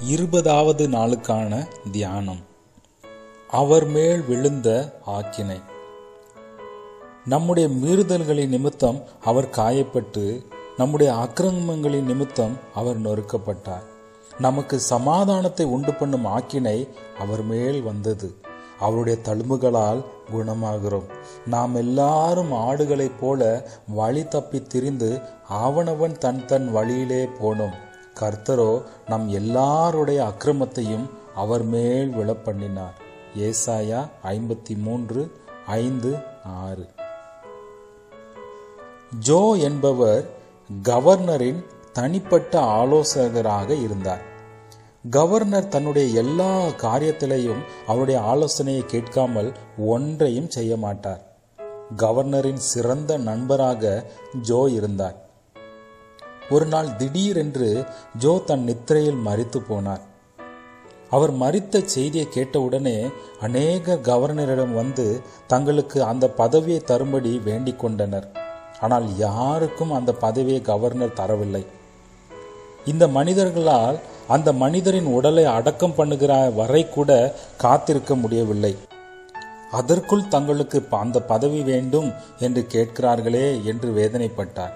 இருபதாவது நாளுக்கான தியானம் அவர் மேல் விழுந்த ஆக்கினை நம்முடைய மீறுதல்களின் நிமித்தம் அவர் காயப்பட்டு நம்முடைய அக்கிரமங்களின் நிமித்தம் அவர் நொறுக்கப்பட்டார் நமக்கு சமாதானத்தை உண்டு பண்ணும் ஆக்கினை அவர் மேல் வந்தது அவருடைய தழும்புகளால் குணமாகிறோம் நாம் எல்லாரும் ஆடுகளைப் போல வழி தப்பி திரிந்து அவனவன் தன் தன் வழியிலே போனோம் கர்த்தரோ நம் எல்லாருடைய அக்கிரமத்தையும் அவர் மேல் விழப்பண்ணினார் ஏசாயா ஐம்பத்தி மூன்று ஐந்து ஆறு ஜோ என்பவர் கவர்னரின் தனிப்பட்ட ஆலோசகராக இருந்தார் கவர்னர் தன்னுடைய எல்லா காரியத்திலையும் அவருடைய ஆலோசனையை கேட்காமல் ஒன்றையும் செய்ய மாட்டார் கவர்னரின் சிறந்த நண்பராக ஜோ இருந்தார் ஒரு நாள் திடீரென்று ஜோ தன் நித்திரையில் மறித்து போனார் அவர் மறித்த செய்தியை கேட்டவுடனே அநேக கவர்னரிடம் வந்து தங்களுக்கு அந்த பதவியை தரும்படி வேண்டிக் கொண்டனர் ஆனால் யாருக்கும் அந்த பதவியை கவர்னர் தரவில்லை இந்த மனிதர்களால் அந்த மனிதரின் உடலை அடக்கம் பண்ணுகிற வரை கூட காத்திருக்க முடியவில்லை அதற்குள் தங்களுக்கு அந்த பதவி வேண்டும் என்று கேட்கிறார்களே என்று வேதனைப்பட்டார்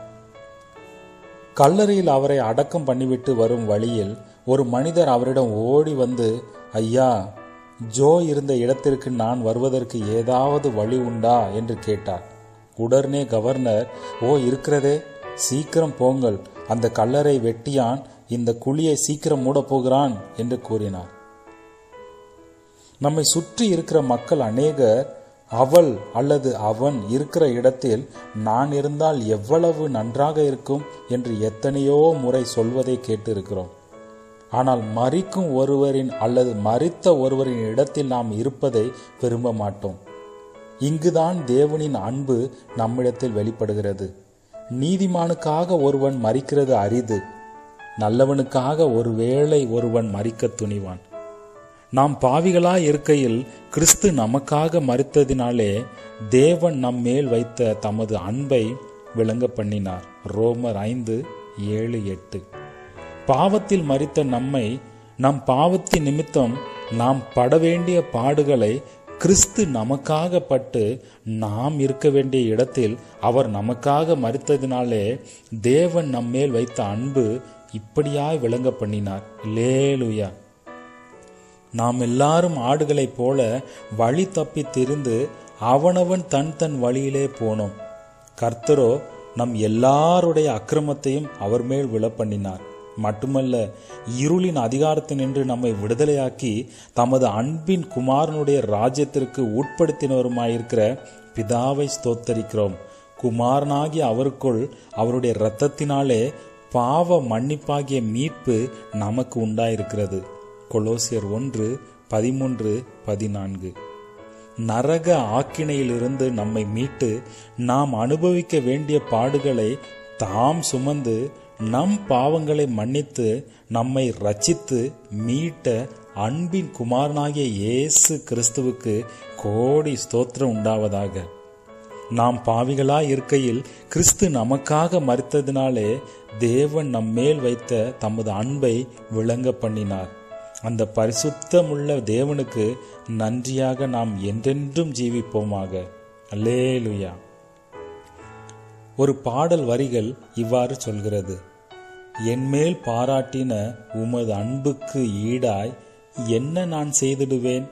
கல்லறையில் அவரை அடக்கம் பண்ணிவிட்டு வரும் வழியில் ஒரு மனிதர் அவரிடம் ஓடி வந்து ஐயா ஜோ இருந்த இடத்திற்கு நான் வருவதற்கு ஏதாவது வழி உண்டா என்று கேட்டார் உடனே கவர்னர் ஓ இருக்கிறதே சீக்கிரம் போங்கள் அந்த கல்லறை வெட்டியான் இந்த குழியை சீக்கிரம் மூடப் போகிறான் என்று கூறினார் நம்மை சுற்றி இருக்கிற மக்கள் அநேகர் அவள் அல்லது அவன் இருக்கிற இடத்தில் நான் இருந்தால் எவ்வளவு நன்றாக இருக்கும் என்று எத்தனையோ முறை சொல்வதை கேட்டிருக்கிறோம் ஆனால் மறிக்கும் ஒருவரின் அல்லது மறித்த ஒருவரின் இடத்தில் நாம் இருப்பதை விரும்ப மாட்டோம் இங்குதான் தேவனின் அன்பு நம்மிடத்தில் வெளிப்படுகிறது நீதிமானுக்காக ஒருவன் மறிக்கிறது அரிது நல்லவனுக்காக ஒருவேளை ஒருவன் மறிக்க துணிவான் நாம் பாவிகளாய் இருக்கையில் கிறிஸ்து நமக்காக மறித்ததினாலே தேவன் நம் மேல் வைத்த தமது அன்பை விளங்க பண்ணினார் ரோமர் ஐந்து ஏழு எட்டு பாவத்தில் மறித்த நம்மை நம் பாவத்தின் நிமித்தம் நாம் பட வேண்டிய பாடுகளை கிறிஸ்து நமக்காக பட்டு நாம் இருக்க வேண்டிய இடத்தில் அவர் நமக்காக மறித்ததினாலே தேவன் நம்மேல் வைத்த அன்பு இப்படியாய் விளங்க பண்ணினார் லேலுயா நாம் எல்லாரும் ஆடுகளைப் போல வழி தப்பி திரிந்து அவனவன் தன் தன் வழியிலே போனோம் கர்த்தரோ நம் எல்லாருடைய அக்கிரமத்தையும் அவர் மேல் விழப்பண்ணினார் மட்டுமல்ல இருளின் அதிகாரத்தினின்று நம்மை விடுதலையாக்கி தமது அன்பின் குமாரனுடைய ராஜ்யத்திற்கு உட்படுத்தினவருமாயிருக்கிற பிதாவை ஸ்தோத்தரிக்கிறோம் குமாரனாகிய அவருக்குள் அவருடைய இரத்தத்தினாலே பாவ மன்னிப்பாகிய மீட்பு நமக்கு உண்டாயிருக்கிறது கொலோசியர் ஒன்று பதிமூன்று பதினான்கு நரக ஆக்கினையிலிருந்து நம்மை மீட்டு நாம் அனுபவிக்க வேண்டிய பாடுகளை தாம் சுமந்து நம் பாவங்களை மன்னித்து நம்மை ரச்சித்து மீட்ட அன்பின் குமாரனாகிய இயேசு கிறிஸ்துவுக்கு கோடி ஸ்தோத்திரம் உண்டாவதாக நாம் பாவிகளாய் இருக்கையில் கிறிஸ்து நமக்காக மறித்ததினாலே தேவன் நம்மேல் வைத்த தமது அன்பை விளங்க பண்ணினார் அந்த பரிசுத்தமுள்ள தேவனுக்கு நன்றியாக நாம் என்றென்றும் ஜீவிப்போமாக அல்லேலுயா ஒரு பாடல் வரிகள் இவ்வாறு சொல்கிறது என்மேல் பாராட்டின உமது அன்புக்கு ஈடாய் என்ன நான் செய்திடுவேன்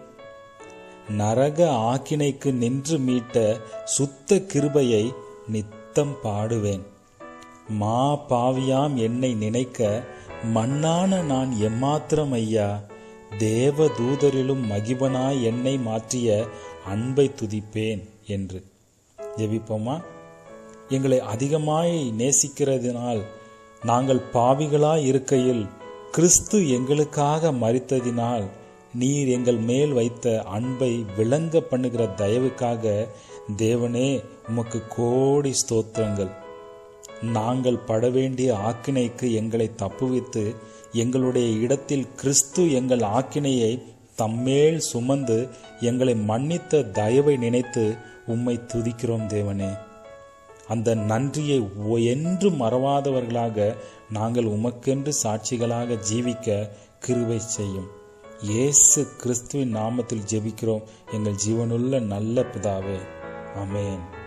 நரக ஆக்கினைக்கு நின்று மீட்ட சுத்த கிருபையை நித்தம் பாடுவேன் மா பாவியாம் என்னை நினைக்க மண்ணான நான் எம்மாத்திரம் ஐயா தேவ தூதரிலும் மகிபனாய் என்னை மாற்றிய அன்பை துதிப்பேன் என்று ஜெபிப்போமா எங்களை அதிகமாய் நேசிக்கிறதினால் நாங்கள் பாவிகளாய் இருக்கையில் கிறிஸ்து எங்களுக்காக மறித்ததினால் நீர் எங்கள் மேல் வைத்த அன்பை விளங்க பண்ணுகிற தயவுக்காக தேவனே உமக்கு கோடி ஸ்தோத்திரங்கள் நாங்கள் பட வேண்டிய ஆக்கினைக்கு எங்களை தப்புவித்து எங்களுடைய இடத்தில் கிறிஸ்து எங்கள் ஆக்கினையை தம்மேல் சுமந்து எங்களை மன்னித்த தயவை நினைத்து உம்மை துதிக்கிறோம் தேவனே அந்த நன்றியை ஒ- என்றும் மறவாதவர்களாக நாங்கள் உமக்கென்று சாட்சிகளாக ஜீவிக்க கிருவை செய்யும் இயேசு கிறிஸ்துவின் நாமத்தில் ஜெபிக்கிறோம் எங்கள் ஜீவனுள்ள நல்ல பிதாவே அமேன்